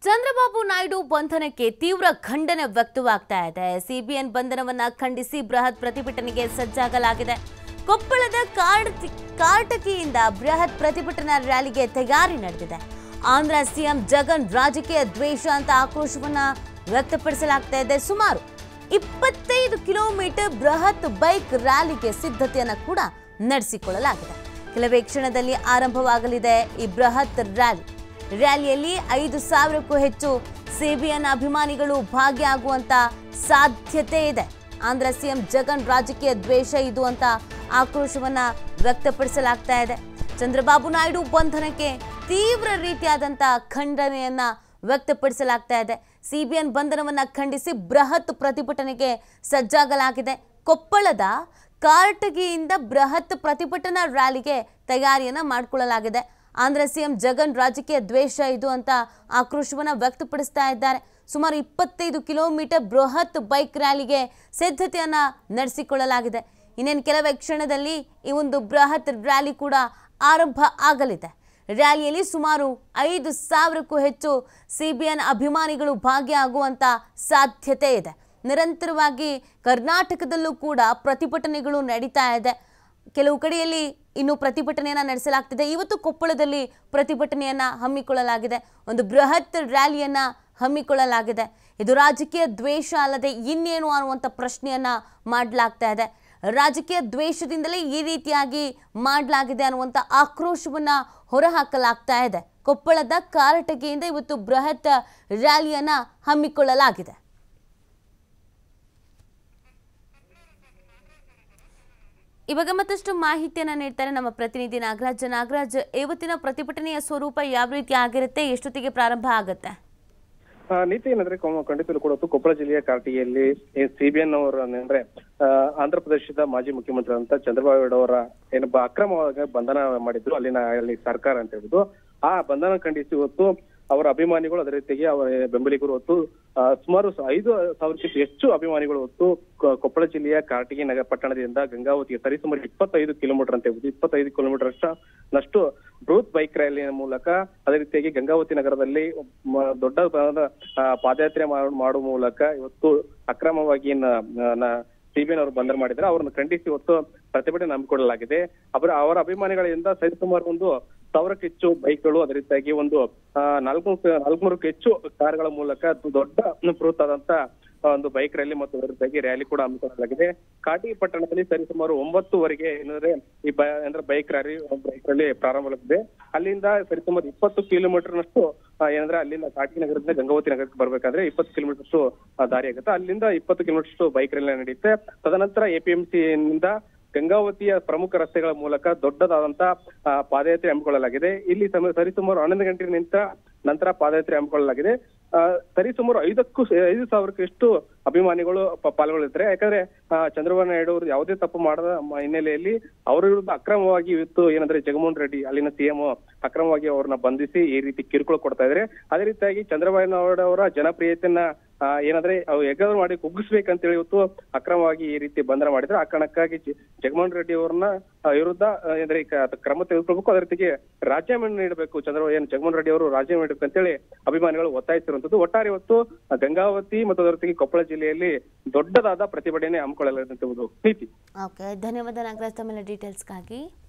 ಚಂದ್ರಬಾಬು ನಾಯ್ಡು ಬಂಧನಕ್ಕೆ ತೀವ್ರ ಖಂಡನೆ ವ್ಯಕ್ತವಾಗ್ತಾ ಇದೆ ಸಿಬಿಎನ್ ಬಂಧನವನ್ನ ಖಂಡಿಸಿ ಬೃಹತ್ ಪ್ರತಿಭಟನೆಗೆ ಸಜ್ಜಾಗಲಾಗಿದೆ ಕೊಪ್ಪಳದ ಕಾರ್ಡ್- ಕಾರಟಕಿಯಿಂದ ಬೃಹತ್ ಪ್ರತಿಭಟನಾ ರ್ಯಾಲಿಗೆ ತಯಾರಿ ನಡೆದಿದೆ ಆಂಧ್ರ ಸಿಎಂ ಜಗನ್ ರಾಜಕೀಯ ದ್ವೇಷ ಅಂತ ಆಕ್ರೋಶವನ್ನ ವ್ಯಕ್ತಪಡಿಸಲಾಗ್ತಾ ಇದೆ ಸುಮಾರು ಇಪ್ಪತ್ತೈದು ಕಿಲೋಮೀಟರ್ ಬೃಹತ್ ಬೈಕ್ ರ್ಯಾಲಿಗೆ ಸಿದ್ಧತೆಯನ್ನ ಕೂಡ ನಡೆಸಿಕೊಳ್ಳಲಾಗಿದೆ ಕೆಲವೇ ಕ್ಷಣದಲ್ಲಿ ಆರಂಭವಾಗಲಿದೆ ಈ ಬೃಹತ್ ರ್ಯಾಲಿ ರ್ಯಾಲಿಯಲ್ಲಿ ಐದು ಸಾವಿರಕ್ಕೂ ಹೆಚ್ಚು ಸಿಬಿಎನ್ ಅಭಿಮಾನಿಗಳು ಭಾಗಿಯಾಗುವಂತ ಸಾಧ್ಯತೆ ಇದೆ ಆಂಧ್ರ ಸಿಎಂ ಜಗನ್ ರಾಜಕೀಯ ದ್ವೇಷ ಇದು ಅಂತ ಆಕ್ರೋಶವನ್ನ ವ್ಯಕ್ತಪಡಿಸಲಾಗ್ತಾ ಇದೆ ಚಂದ್ರಬಾಬು ನಾಯ್ಡು ಬಂಧನಕ್ಕೆ ತೀವ್ರ ರೀತಿಯಾದಂತ ಖಂಡನೆಯನ್ನ ವ್ಯಕ್ತಪಡಿಸಲಾಗ್ತಾ ಇದೆ ಸಿಬಿಎನ್ ಬಂಧನವನ್ನ ಖಂಡಿಸಿ ಬೃಹತ್ ಪ್ರತಿಭಟನೆಗೆ ಸಜ್ಜಾಗಲಾಗಿದೆ ಕೊಪ್ಪಳದ ಕಾರಟಗಿಯಿಂದ ಬೃಹತ್ ಪ್ರತಿಭಟನಾ ರ್ಯಾಲಿಗೆ ತಯಾರಿಯನ್ನ ಮಾಡಿಕೊಳ್ಳಲಾಗಿದೆ ಆಂಧ್ರ ಸಿಎಂ ಜಗನ್ ರಾಜಕೀಯ ದ್ವೇಷ ಇದು ಅಂತ ಆಕ್ರೋಶವನ್ನ ವ್ಯಕ್ತಪಡಿಸ್ತಾ ಇದ್ದಾರೆ ಸುಮಾರು ಇಪ್ಪತ್ತೈದು ಕಿಲೋಮೀಟರ್ ಬೃಹತ್ ಬೈಕ್ ರ್ಯಾಲಿಗೆ ಸಿದ್ಧತೆಯನ್ನ ನಡೆಸಿಕೊಳ್ಳಲಾಗಿದೆ ಇನ್ನೇನು ಕೆಲವೇ ಕ್ಷಣದಲ್ಲಿ ಈ ಒಂದು ಬೃಹತ್ ರ್ಯಾಲಿ ಕೂಡ ಆರಂಭ ಆಗಲಿದೆ ರ್ಯಾಲಿಯಲ್ಲಿ ಸುಮಾರು ಐದು ಸಾವಿರಕ್ಕೂ ಹೆಚ್ಚು ಸಿಬಿಎನ್ ಅಭಿಮಾನಿಗಳು ಭಾಗಿಯಾಗುವಂತ ಸಾಧ್ಯತೆ ಇದೆ ನಿರಂತರವಾಗಿ ಕರ್ನಾಟಕದಲ್ಲೂ ಕೂಡ ಪ್ರತಿಭಟನೆಗಳು ನಡೀತಾ ಇದೆ ಕೆಲವು ಕಡೆಯಲ್ಲಿ ಇನ್ನು ಪ್ರತಿಭಟನೆಯನ್ನ ನಡೆಸಲಾಗ್ತಿದೆ ಇವತ್ತು ಕೊಪ್ಪಳದಲ್ಲಿ ಪ್ರತಿಭಟನೆಯನ್ನ ಹಮ್ಮಿಕೊಳ್ಳಲಾಗಿದೆ ಒಂದು ಬೃಹತ್ ರ್ಯಾಲಿಯನ್ನ ಹಮ್ಮಿಕೊಳ್ಳಲಾಗಿದೆ ಇದು ರಾಜಕೀಯ ದ್ವೇಷ ಅಲ್ಲದೆ ಇನ್ನೇನು ಅನ್ನುವಂಥ ಪ್ರಶ್ನೆಯನ್ನ ಮಾಡಲಾಗ್ತಾ ಇದೆ ರಾಜಕೀಯ ದ್ವೇಷದಿಂದಲೇ ಈ ರೀತಿಯಾಗಿ ಮಾಡಲಾಗಿದೆ ಅನ್ನುವಂಥ ಆಕ್ರೋಶವನ್ನ ಹೊರಹಾಕಲಾಗ್ತಾ ಇದೆ ಕೊಪ್ಪಳದ ಕಾರಟಗಿಯಿಂದ ಇವತ್ತು ಬೃಹತ್ ರ್ಯಾಲಿಯನ್ನ ಹಮ್ಮಿಕೊಳ್ಳಲಾಗಿದೆ ಇವಾಗ ಮತ್ತಷ್ಟು ಮಾಹಿತಿಯನ್ನ ನೀಡ್ತಾರೆ ನಮ್ಮ ಪ್ರತಿನಿಧಿ ನಾಗರಾಜ್ ನಾಗರಾಜ್ ಇವತ್ತಿನ ಪ್ರತಿಭಟನೆಯ ಸ್ವರೂಪ ಯಾವ ರೀತಿ ಆಗಿರುತ್ತೆ ಎಷ್ಟೊತ್ತಿಗೆ ಪ್ರಾರಂಭ ಆಗುತ್ತೆ ಆ, ನೀತಿ ಏನಂದ್ರೆ ಕೊಂ- ಖಂಡಿತಲು ಕೂಡ ಹೊತ್ತು ಕೊಪ್ಪಳ ಜಿಲ್ಲೆಯ ಕಾರ್ಟಿಯಲ್ಲಿ ಸಿಬಿಎನ್ ಅವರು ಅಂದ್ರೆ ಆ, ಆಂಧ್ರ ಪ್ರದೇಶದ ಮಾಜಿ ಮುಖ್ಯಮಂತ್ರಿ ಅಂತ ಚಂದ್ರಬಾಬು ನಾಯ್ಡು ಅವರ ಏನಪ್ಪಾ ಅಕ್ರಮವಾಗಿ ಬಂಧನ ಮಾಡಿದ್ರು ಅಲ್ಲಿನ ಅಲ್ಲಿ ಸರ್ಕಾರ ಅಂತ ಹೇಳ್ಬೋದು ಆ ಬಂಧನ ಖಂಡಿಸಿ ಇವತ್ತು ಅವರ ಅಭಿಮಾನಿಗಳು ಅದೇ ರೀತಿಗೆ ಅವರ ಬೆಂಬಲಿಗರು ಹೊತ್ತು ಆ, ಸುಮಾರು ಸ- ಐದು ಸಾವಿರಕ್ಕಿಂತ ಹೆಚ್ಚು ಅಭಿಮಾನಿಗಳು ಹೊತ್ತು ಕೊ- ಕೊಪ್ಪಳ ಜಿಲ್ಲೆಯ ಕಾರ್ಟಿಗಿ ನಗರ ಪಟ್ಟಣದಿಂದ ಗಂಗಾವತಿಗೆ ಸರಿಸುಮಾರು ಇಪ್ಪತ್ತೈದು ಕಿಲೋಮೀಟರ್ ಅಂತ ಹೇಳ್ಬೋದು ಇಪ್ಪತ್ತೈದು ಕಿಲೋಮೀಟರ್ ನಷ್ಟು ಬೃಹತ್ ಬೈಕ್ ರ್ಯಾಲಿಯ ಮೂಲಕ ಅದೇ ರೀತಿಯಾಗಿ ಗಂಗಾವತಿ ನಗರದಲ್ಲಿ ಮ- ದೊಡ್ಡ ಪ್ರಮಾಣದ, ಆ, ಪಾದಯಾತ್ರೆ ಮಾಡು- ಮಾಡುವ ಮೂಲಕ ಇವತ್ತು ಅಕ್ರಮವಾಗಿ ಸಿಬಿಎನ್ ಅವರು ಬಂಧನ ಮಾಡಿದ್ರೆ ಅವರನ್ನು ಖಂಡಿಸಿ ಇವತ್ತು ಪ್ರತಿಭಟನೆ ಹಮ್ಮಿಕೊಳ್ಳಲಾಗಿದೆ ಅವರ ಅವರ ಅಭಿಮಾನಿಗಳಿಂದ ಸರಿಸುಮಾರು ಒಂದು ಸಾವಿರಕ್ಕೆ ಹೆಚ್ಚು ಬೈಕ್ಗಳು ಅದೇ ರೀತಿಯಾಗಿ ಒಂದು ಆ, ನಾಲ್ಕು ನಾಲ್ಕುನೂರಕ್ಕೂ ಹೆಚ್ಚು ಕಾರ್ಗಳ ಮೂಲಕ ದೊಡ್ಡ ಬೃಹತ್ ಆದಂತ ಒಂದು ಬೈಕ್ ರ್ಯಾಲಿ ಮತ್ತು ಅದರ ಜೊತೆಗೆ ರ್ಯಾಲಿ ಕೂಡ ಹಮ್ಮಿಕೊಳ್ಳಲಾಗಿದೆ ಕಾಟಿ ಪಟ್ಟಣದಲ್ಲಿ ಸರಿಸುಮಾರು ಒಂಬತ್ತುವರೆಗೆ ಏನಂದ್ರೆ ಈ ಬ ಅಂದ್ರೆ ಬೈಕ್ ರ್ಯಾಲಿ ಬೈಕ್ ರ್ಯಾಲಿ ಪ್ರಾರಂಭವಾಗಿದೆ ಅಲ್ಲಿಂದ ಸರಿಸುಮಾರು ಇಪ್ಪತ್ತು ಕಿಲೋಮೀಟರ್ ನಷ್ಟು ಆ, ಏನಂದ್ರೆ ಅಲ್ಲಿಂದ ಕಾಟಿ ನಗರದಿಂದ ಗಂಗಾವತಿ ನಗರಕ್ಕೆ ಬರ್ಬೇಕಾದ್ರೆ ಇಪ್ಪತ್ತು ಕಿಲೋಮೀಟರ್ ಅಷ್ಟು ಆ, ದಾರಿ ಆಗುತ್ತೆ ಅಲ್ಲಿಂದ ಇಪ್ಪತ್ತು ಕಿಲೋಮೀಟರ್ ಅಷ್ಟು ಬೈಕ್ ರ್ಯಾಲಿ ನಡೆಯುತ್ತೆ ತದನಂತರ ಎಪಿಎಂಸಿ ನಿಂದ ಗಂಗಾವತಿಯ ಪ್ರಮುಖ ರಸ್ತೆಗಳ ಮೂಲಕ ದೊಡ್ಡದಾದಂತ ಆ, ಪಾದಯಾತ್ರೆ ಹಮ್ಮಿಕೊಳ್ಳಲಾಗಿದೆ ಇಲ್ಲಿ ಸಮ- ಸರಿಸುಮಾರು ಹನ್ನೊಂದು ಗಂಟೆ ನಿಂತ ನಂತರ ಪಾದಯಾತ್ರೆ ಹಮ್ಮಿಕೊಳ್ಳಲಾಗಿದೆ ಆ, ಸರಿಸುಮಾರು ಐದಕ್ಕೂ ಸ- ಐದು ಸಾವಿರಕ್ಕೂ ಎಷ್ಟು ಅಭಿಮಾನಿಗಳು ಪ- ಪಾಲ್ಗೊಳ್ಳಿದ್ದಾರೆ ಯಾಕಂದ್ರೆ ಆ, ಚಂದ್ರಬಾಬು ನಾಯ್ಡು ಅವರು ಯಾವುದೇ ತಪ್ಪು ಮಾಡದ ಮ- ಹಿನ್ನೆಲೆಯಲ್ಲಿ ಅವರ ವಿರುದ್ಧ ಅಕ್ರಮವಾಗಿ ಇವತ್ತು ಏನಂದ್ರೆ ಜಗನ್ಮೋಹನ್ ರೆಡ್ಡಿ ಅಲ್ಲಿನ ಸಿಎಂ ಅಕ್ರಮವಾಗಿ ಅವ್ರನ್ನ ಬಂಧಿಸಿ ಈ ರೀತಿ ಕಿರುಕುಳ ಕೊಡ್ತಾ ಇದ್ದಾರೆ ಅದೇ ರೀತಿಯಾಗಿ ಚಂದ್ರಬಾಬು ನಾಯ್ಡು ಅವರ ಜನಪ್ರಿಯತೆಯನ್ನ ಆ, ಏನಂದ್ರೆ ಅವು ಹೆಗ್ಗರು ಮಾಡಿ ಕುಗ್ಗಿಸ್ಬೇಕಂತೇಳಿ ಇವತ್ತು ಅಕ್ರಮವಾಗಿ ಈ ರೀತಿ ಬಂಧನ ಮಾಡಿದ್ರೆ ಆ ಕಾರಣಕ್ಕಾಗಿ ಜ- ಜಗನ್ಮೋಹನ್ ರೆಡ್ಡಿ ಅವರನ್ನ ಆ, ವಿರುದ್ಧ ಆ, ಅಂದ್ರೆ ಈ ಕ- ಕ್ರಮ ತೆಗೆದುಕೊಳ್ಬೇಕು ಅದೇ ರೀತಿಗೆ ರಾಜೀನಾಮೆ ನೀಡಬೇಕು ಚಂದ್ರಬಾಬು ಏನು ಜಗನ್ಮೋಹನ್ ರೆಡ್ಡಿ ಅವರು ರಾಜೀನಾಮೆ ನೀಡಬೇಕು ಅಂತೇಳಿ ಅಭಿಮಾನಿಗಳು ಒತ್ತಾಯಿಸಿರುವಂತದ್ದು ಒಟ್ಟಾರೆ ಇವತ್ತು ಆ, ಗಂಗಾವತಿ ಮತ್ತು ಅದರ ಜೊತೆಗೆ ಕೊಪ್ಪಳ ಜಿಲ್ಲೆಯಲ್ಲಿ ದೊಡ್ಡದಾದ ಪ್ರತಿಭಟನೆ ಹಮ್ಮಿಕೊಳ್ಳಲಾಗಿದೆ ನೀತಿ ಓಕೆ ಧನ್ಯವಾದ ನಾಗರಾಜ್ ತಮ್ಮೆಲ್ಲ ಡೀಟೇಲ್ಸ್ಗಾಗಿ